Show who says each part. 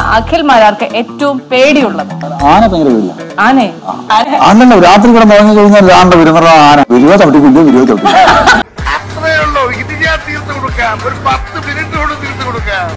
Speaker 1: അഖിൽ മാരാർക്ക് ഏറ്റവും പേടിയുള്ളത്
Speaker 2: ആന ഭയങ്കര പേടിയാ
Speaker 1: ആനെ
Speaker 2: ആനല്ല രാത്രി കിടന്ന് ഉറങ്ങി കഴിഞ്ഞാൽ ആണ്ട വരുന്ന ആന വരുവോ ചവിട്ടിക്കില്ല വരുവോ ചവിട്ടി
Speaker 3: അത്രേ ഉള്ളൂ ഇത് ഞാൻ തീർത്ത് കൊടുക്കാം ഒരു പത്ത് മിനിറ്റ് കൊണ്ട് തീർത്ത് കൊടുക്കാം